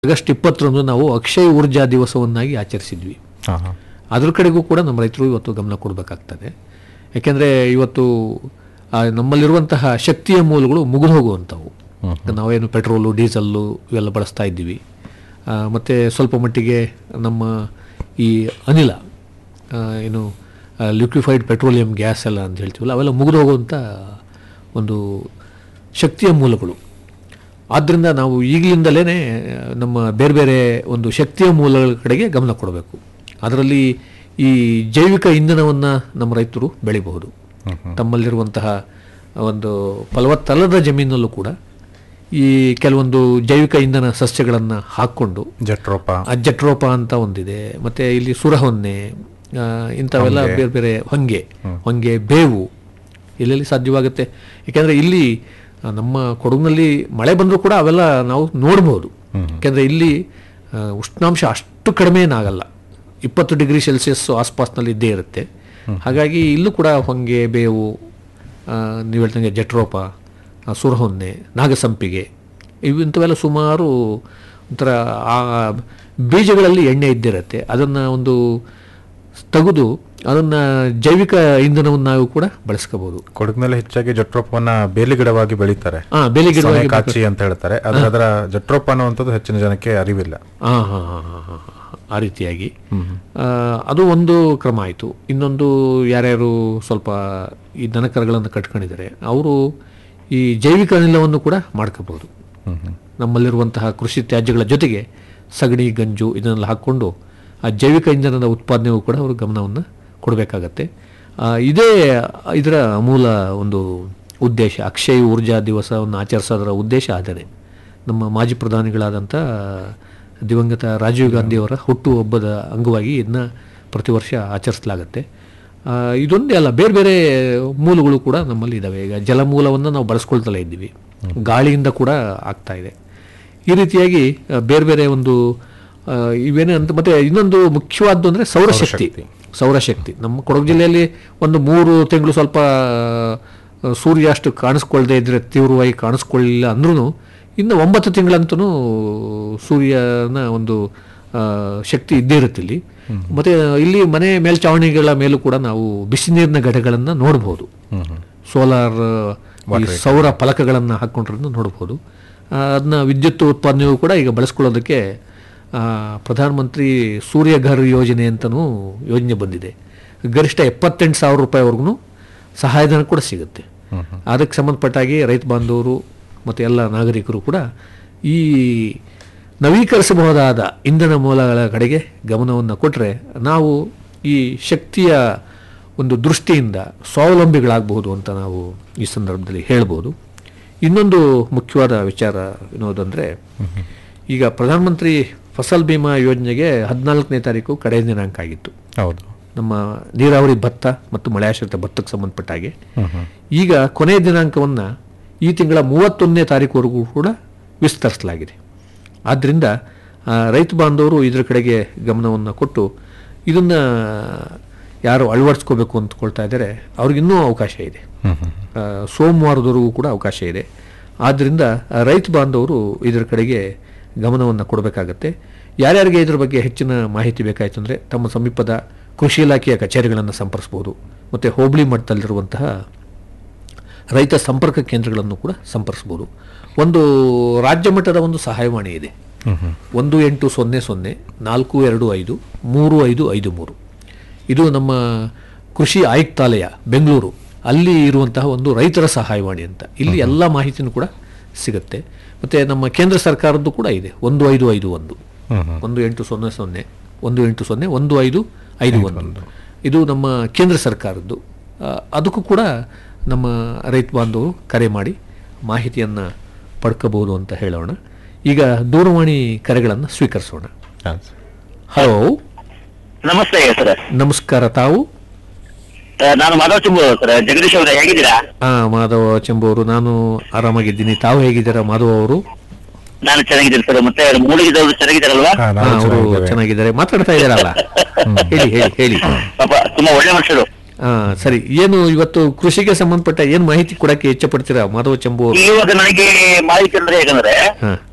August ಇಪ್ಪತ್ತರಂದು ನಾವು ಅಕ್ಷಯ ಊರ್ಜಾ ದಿವಸವನ್ನಾಗಿ ಆಚರಿಸಿದ್ವಿ ಹಾ, ಹಾ. ಅದ್ರ ಕಡೆಗೂ ಕೂಡ ನಮ್ಮ ರೈತರು ಇವತ್ತು ಗಮನ ಕೊಡಬೇಕಾಗ್ತದೆ ಯಾಕೆಂದರೆ ಇವತ್ತು ಆ, ನಮ್ಮಲ್ಲಿರುವಂತಹ ಶಕ್ತಿಯ ಮೂಲಗಳು ಮುಗಿದು ಹೋಗುವಂಥವು ನಾವೇನು ಪೆಟ್ರೋಲು ಡೀಸಲ್ಲು ಇವೆಲ್ಲ ಬಳಸ್ತಾ ಇದ್ದೀವಿ ಆ, ಮತ್ತೆ ಸ್ವಲ್ಪ ಮಟ್ಟಿಗೆ ನಮ್ಮ ಈ ಅನಿಲ ಆ, ಏನು ಲಿಕ್ವಿಫೈಡ್ ಪೆಟ್ರೋಲಿಯಂ ಗ್ಯಾಸ್ ಎಲ್ಲ ಅಂತ ಹೇಳ್ತೀವಲ್ಲ ಅವೆಲ್ಲ ಮುಗಿದು ಹೋಗುವಂಥ ಒಂದು ಶಕ್ತಿಯ ಮೂಲಗಳು ಆದ್ದರಿಂದ ನಾವು ಈಗಲಿಂದಲೇ ನಮ್ಮ ಬೇರೆ ಬೇರೆ ಒಂದು ಶಕ್ತಿಯ ಮೂಲಗಳ ಕಡೆಗೆ ಗಮನ ಕೊಡಬೇಕು ಅದರಲ್ಲಿ ಈ ಜೈವಿಕ ಇಂಧನವನ್ನು ನಮ್ಮ ರೈತರು ಬೆಳಿಬಹುದು ತಮ್ಮಲ್ಲಿರುವಂತಹ ಒಂದು ಫಲವತ್ತಲ್ಲದ ಜಮೀನಲ್ಲೂ ಕೂಡ ಈ ಕೆಲವೊಂದು ಜೈವಿಕ ಇಂಧನ ಸಸ್ಯಗಳನ್ನು ಹಾಕ್ಕೊಂಡು ಜಟ್ರೋಪ ಅಜ್ಜಟ್ರೋಪ ಅಂತ ಒಂದಿದೆ ಮತ್ತೆ ಇಲ್ಲಿ ಸುರಹೊನ್ನೆ ಆ, ಇಂಥವೆಲ್ಲ ಬೇರೆ ಬೇರೆ ಹೊಂಗೆ ಹೊಂಗೆ ಬೇವು ಎಲ್ಲೆಲ್ಲಿ ಸಾಧ್ಯವಾಗುತ್ತೆ ಯಾಕೆಂದರೆ ಇಲ್ಲಿ ಆ, ನಮ್ಮ ಕೊಡಗಿನಲ್ಲಿ ಮಳೆ ಬಂದರೂ ಕೂಡ ಅವೆಲ್ಲ ನಾವು ನೋಡ್ಬೋದು ಯಾಕೆಂದರೆ ಇಲ್ಲಿ ಆ, ಉಷ್ಣಾಂಶ ಅಷ್ಟು ಕಡಿಮೆ ಏನಾಗಲ್ಲ ಇಪ್ಪತ್ತು ಡಿಗ್ರಿ ಸೆಲ್ಸಿಯಸ್ ಆಸ್ಪಾಸ್ನಲ್ಲಿ ಇದ್ದೇ ಇರುತ್ತೆ ಹಾಗಾಗಿ ಇಲ್ಲೂ ಕೂಡ ಹೊಂಗೆ ಬೇವು ಆ, ನೀವು ಹೇಳ್ದಂಗೆ ಜಟ್ರೋಪ ಆ, ಸುರಹೊನ್ನೆ ನಾಗಸಂಪಿಗೆ ಇವು ಇಂಥವೆಲ್ಲ ಸುಮಾರು ಒಂಥರ ಆ ಬೀಜಗಳಲ್ಲಿ ಎಣ್ಣೆ ಇದ್ದಿರುತ್ತೆ ಅದನ್ನು ಒಂದು ತೆಗೆದು ಅದನ್ನು ಜೈವಿಕ ಇಂಧನವನ್ನಾಗೂ ಕೂಡ ಬಳಸ್ಕೋಬೋದು ಕೊಡಗಿನಲ್ಲಿ ಹೆಚ್ಚಾಗಿ ಜಟ್ರೋಪವನ್ನ ಬೇಲಿ ಗಿಡವಾಗಿ ಬೆಳೀತಾರೆ ಹಾಂ ಬೆಲೆ ಗಿಡವಾಗಿ ಸೊನೆ ಕಾಚಿ ಅಂತ ಹೇಳ್ತಾರೆ ಆದ್ರೆ ಅದರ ಜಟ್ರೋಪ ಅನ್ನುವಂಥದ್ದು ಹೆಚ್ಚಿನ ಜನಕ್ಕೆ ಅರಿವಿಲ್ಲ ಹಾಂ ಹಾಂ ಹಾಂ ಹಾಂ ಹಾಂ ಆ ರೀತಿಯಾಗಿ ಆ, ಅದು ಒಂದು ಕ್ರಮ ಆಯಿತು ಇನ್ನೊಂದು ಯಾರ್ಯಾರು ಸ್ವಲ್ಪ ಈ ದನಕರಗಳನ್ನು ಕಟ್ಕೊಂಡಿದ್ದಾರೆ ಅವರು ಈ ಜೈವಿಕ ಅನಿಲವನ್ನು ಕೂಡ ಮಾಡ್ಕೋಬಹುದು ನಮ್ಮಲ್ಲಿರುವಂತಹ ಕೃಷಿ ತ್ಯಾಜ್ಯಗಳ ಜೊತೆಗೆ ಸಗಣಿ ಗಂಜು ಇದನ್ನೆಲ್ಲ ಹಾಕ್ಕೊಂಡು ಆ ಜೈವಿಕ ಇಂಧನದ ಉತ್ಪಾದನೆಗೂ ಕೂಡ ಅವರು ಗಮನವನ್ನು ಕೊಡಬೇಕಾಗತ್ತೆ ಆ, ಇದೇ ಇದರ ಮೂಲ ಒಂದು ಉದ್ದೇಶ ಅಕ್ಷಯ ಊರ್ಜಾ ದಿವಸವನ್ನು ಆಚರಿಸೋದರ ಉದ್ದೇಶ ಆದರೆ ನಮ್ಮ ಮಾಜಿ ಪ್ರಧಾನಿಗಳಾದಂಥ ದಿವಂಗತ ರಾಜೀವ್ ಗಾಂಧಿಯವರ ಹುಟ್ಟುಹಬ್ಬದ ಅಂಗವಾಗಿ ಇದನ್ನ ಪ್ರತಿ ವರ್ಷ ಆಚರಿಸಲಾಗುತ್ತೆ ಆ, ಇದೊಂದೇ ಅಲ್ಲ ಬೇರೆ ಬೇರೆ ಮೂಲಗಳು ಕೂಡ ನಮ್ಮಲ್ಲಿ ಇದ್ದಾವೆ ಈಗ ಜಲಮೂಲವನ್ನು ನಾವು ಬಳಸ್ಕೊಳ್ತಲೇ ಇದ್ದೀವಿ ಗಾಳಿಯಿಂದ ಕೂಡ ಆಗ್ತಾ ಇದೆ ಈ ರೀತಿಯಾಗಿ ಆ, ಬೇರೆ ಬೇರೆ ಒಂದು ಆ, ಇವೇನೇ ಅಂತ ಮತ್ತೆ ಇನ್ನೊಂದು ಮುಖ್ಯವಾದ್ದು ಅಂದರೆ ಸೌರಶಕ್ತಿ ಸೌರಶಕ್ತಿ ನಮ್ಮ ಕೊಡಗು ಜಿಲ್ಲೆಯಲ್ಲಿ ಒಂದು ಮೂರು ತಿಂಗಳು ಸ್ವಲ್ಪ ಆ, ಸೂರ್ಯ ಅಷ್ಟು ಕಾಣಿಸ್ಕೊಳ್ದೇ ಇದ್ರೆ ತೀವ್ರವಾಗಿ ಕಾಣಿಸ್ಕೊಳ್ಳಿಲ್ಲ ಅಂದ್ರೂ ಇನ್ನು ಒಂಬತ್ತು ತಿಂಗಳಂತೂ ಸೂರ್ಯನ ಒಂದು ಆ, ಶಕ್ತಿ ಇದ್ದೇ ಇರುತ್ತೆ ಇಲ್ಲಿ ಮತ್ತೆ ಇಲ್ಲಿ ಮನೆ ಮೇಲ್ಚಾವಣಿಗಳ ಮೇಲೂ ಕೂಡ ನಾವು ಬಿಸಿ ನೀರಿನ ಘಟಗಳನ್ನು ನೋಡ್ಬೋದು ಸೋಲಾರ್ ಈ ಸೌರ ಫಲಕಗಳನ್ನು ಹಾಕ್ಕೊಂಡಿರೋದನ್ನ ನೋಡ್ಬೋದು ಅದನ್ನ ವಿದ್ಯುತ್ ಉತ್ಪಾದನೆಯೂ ಕೂಡ ಈಗ ಬಳಸ್ಕೊಳ್ಳೋದಕ್ಕೆ ಆ, ಪ್ರಧಾನಮಂತ್ರಿ ಸೂರ್ಯಘರ್ ಯೋಜನೆ ಅಂತಲೂ ಯೋಜನೆ ಬಂದಿದೆ ಗರಿಷ್ಠ ಎಪ್ಪತ್ತೆಂಟು ಸಾವಿರ ರೂಪಾಯಿವರೆಗೂ ಸಹಾಯಧನ ಕೂಡ ಸಿಗುತ್ತೆ ಅದಕ್ಕೆ ಸಂಬಂಧಪಟ್ಟಾಗಿ ರೈತ ಬಾಂಧವರು ಮತ್ತು ಎಲ್ಲ ನಾಗರಿಕರು ಕೂಡ ಈ ನವೀಕರಿಸಬಹುದಾದ ಇಂಧನ ಮೂಲಗಳ ಕಡೆಗೆ ಗಮನವನ್ನು ಕೊಟ್ಟರೆ ನಾವು ಈ ಶಕ್ತಿಯ ಒಂದು ದೃಷ್ಟಿಯಿಂದ ಸ್ವಾವಲಂಬಿಗಳಾಗಬಹುದು ಅಂತ ನಾವು ಈ ಸಂದರ್ಭದಲ್ಲಿ ಹೇಳ್ಬೋದು ಇನ್ನೊಂದು ಮುಖ್ಯವಾದ ವಿಚಾರ ವಿನೋದಂದರೆ ಈಗ ಪ್ರಧಾನಮಂತ್ರಿ ಫಸಲ್ ಬಿಮಾ ಯೋಜನೆಗೆ ಹದಿನಾಲ್ಕನೇ ತಾರೀಕು ಕಡೆ ದಿನಾಂಕ ಆಗಿತ್ತು ಹೌದು ನಮ್ಮ ನೀರಾವರಿ ಭತ್ತ ಮತ್ತು ಮಳೆಯಾಶ್ರಿತ ಭತ್ತಕ್ಕೆ ಸಂಬಂಧಪಟ್ಟ ಹಾಗೆ ಈಗ ಕೊನೆಯ ದಿನಾಂಕವನ್ನು ಈ ತಿಂಗಳ ಮೂವತ್ತೊಂದನೇ ತಾರೀಕುವರೆಗೂ ಕೂಡ ವಿಸ್ತರಿಸಲಾಗಿದೆ ಆದ್ದರಿಂದ ಆ, ರೈತ ಬಾಂಧವರು ಇದರ ಕಡೆಗೆ ಗಮನವನ್ನು ಕೊಟ್ಟು ಇದನ್ನು ಯಾರು ಅಳವಡಿಸ್ಕೋಬೇಕು ಅಂದ್ಕೊಳ್ತಾ ಇದ್ದಾರೆ ಅವ್ರಿಗಿನ್ನೂ ಅವಕಾಶ ಇದೆ ಆ, ಸೋಮವಾರದವರೆಗೂ ಕೂಡ ಅವಕಾಶ ಇದೆ ಆದ್ದರಿಂದ ಆ, ರೈತ ಬಾಂಧವರು ಇದರ ಕಡೆಗೆ ಗಮನವನ್ನು ಕೊಡಬೇಕಾಗತ್ತೆ ಯಾರ್ಯಾರಿಗೆ ಇದರ ಬಗ್ಗೆ ಹೆಚ್ಚಿನ ಮಾಹಿತಿ ಬೇಕಾಯಿತು ಅಂದರೆ ತಮ್ಮ ಸಮೀಪದ ಕೃಷಿ ಇಲಾಖೆಯ ಕಚೇರಿಗಳನ್ನು ಸಂಪರ್ಸ್ಬೋದು ಮತ್ತು ಹೋಬಳಿ ಮಟ್ಟದಲ್ಲಿರುವಂತಹ ರೈತ ಸಂಪರ್ಕ ಕೇಂದ್ರಗಳನ್ನು ಕೂಡ ಸಂಪರ್ಸ್ಬೋದು ಒಂದು ರಾಜ್ಯ ಮಟ್ಟದ ಒಂದು ಸಹಾಯವಾಣಿ ಇದೆ ಒಂದು ಎಂಟು ಸೊನ್ನೆ ಸೊನ್ನೆ ನಾಲ್ಕು ಎರಡು ಐದು ಮೂರು ಐದು ಐದು ಮೂರು ಇದು ನಮ್ಮ ಕೃಷಿ ಆಯುಕ್ತಾಲಯ ಬೆಂಗಳೂರು ಅಲ್ಲಿ ಇರುವಂತಹ ಒಂದು ರೈತರ ಸಹಾಯವಾಣಿ ಅಂತ ಇಲ್ಲಿ ಎಲ್ಲ ಮಾಹಿತಿನೂ ಕೂಡ ಸಿಗುತ್ತೆ ಮತ್ತು ನಮ್ಮ ಕೇಂದ್ರ ಸರ್ಕಾರದ್ದು ಕೂಡ ಇದೆ ಒಂದು ಐದು ಐದು ಒಂದು ಒಂದು ಎಂಟು ಸೊನ್ನೆ ಸೊನ್ನೆ ಒಂದು ಎಂಟು ಸೊನ್ನೆ ಒಂದು ಐದು ಐದು ಒಂದು ಇದು ನಮ್ಮ ಕೇಂದ್ರ ಸರ್ಕಾರದ್ದು ಆ, ಅದಕ್ಕೂ ಕೂಡ ನಮ್ಮ ರೈತ ಬಾಂಧವರು ಕರೆ ಮಾಡಿ ಮಾಹಿತಿಯನ್ನು ಪಡ್ಕೋಬಹುದು ಅಂತ ಹೇಳೋಣ ಈಗ ದೂರವಾಣಿ ಕರೆಗಳನ್ನು ಸ್ವೀಕರಿಸೋಣ ಹಾ. ಹಲೋ ನಮಸ್ತೆ ಸರ್ ನಮಸ್ಕಾರ ತಾವು ನಾನು ಮಾಧವ್ ಚುಂಬು ಸರ್ ಜಗದೀಶ್ ಅವರೇ ಹೇಗಿದ್ದೀರಾ ಆ ಮಾಧವ ಚೆಂಬು ಅವರು ನಾನು ಆರಾಮಾಗಿದ್ದೀನಿ ತಾವು ಹೇಗಿದ್ದೀರಾ ಮಾಧವ ಅವರು ನಾನು ಚೆನ್ನಾಗಿದ್ದೀನಿ ಸರ್ ಮತ್ತೆ ಮೂಡಿಗಿದ್ದವರು ಚೆನ್ನಾಗಿದ್ದಾರಲ್ವಾ ಹಾ, ಹಾ, ನಾವು ಅವರು ಚೆನ್ನಾಗಿದ್ದೇವೆ. ಚೆನ್ನಾಗಿದ್ದಾರೆ ಮಾತಾಡ್ತಾ ಇದ್ದಾರಲ್ಲ ಹೇಳಿ ಹೇಳಿ ಹೇಳಿ ಪಾಪ ತುಂಬಾ ಒಳ್ಳೆ ಮನುಷ್ಯರು ಹಾ ಸರಿ ಏನು ಇವತ್ತು ಕೃಷಿಗೆ ಸಂಬಂಧಪಟ್ಟ ಏನು ಮಾಹಿತಿ ಕೊಡಕ್ಕೆ ಇಚ್ಛೆ ಪಡ್ತೀರಾ ಮಾಧವ ಚೆಂಬು ಅವರು ಇವಾಗ ನನಗೆ ಮಾಹಿತಿ ಅಂದ್ರೆ ಹೇಗಂದ್ರೆ ಹಾ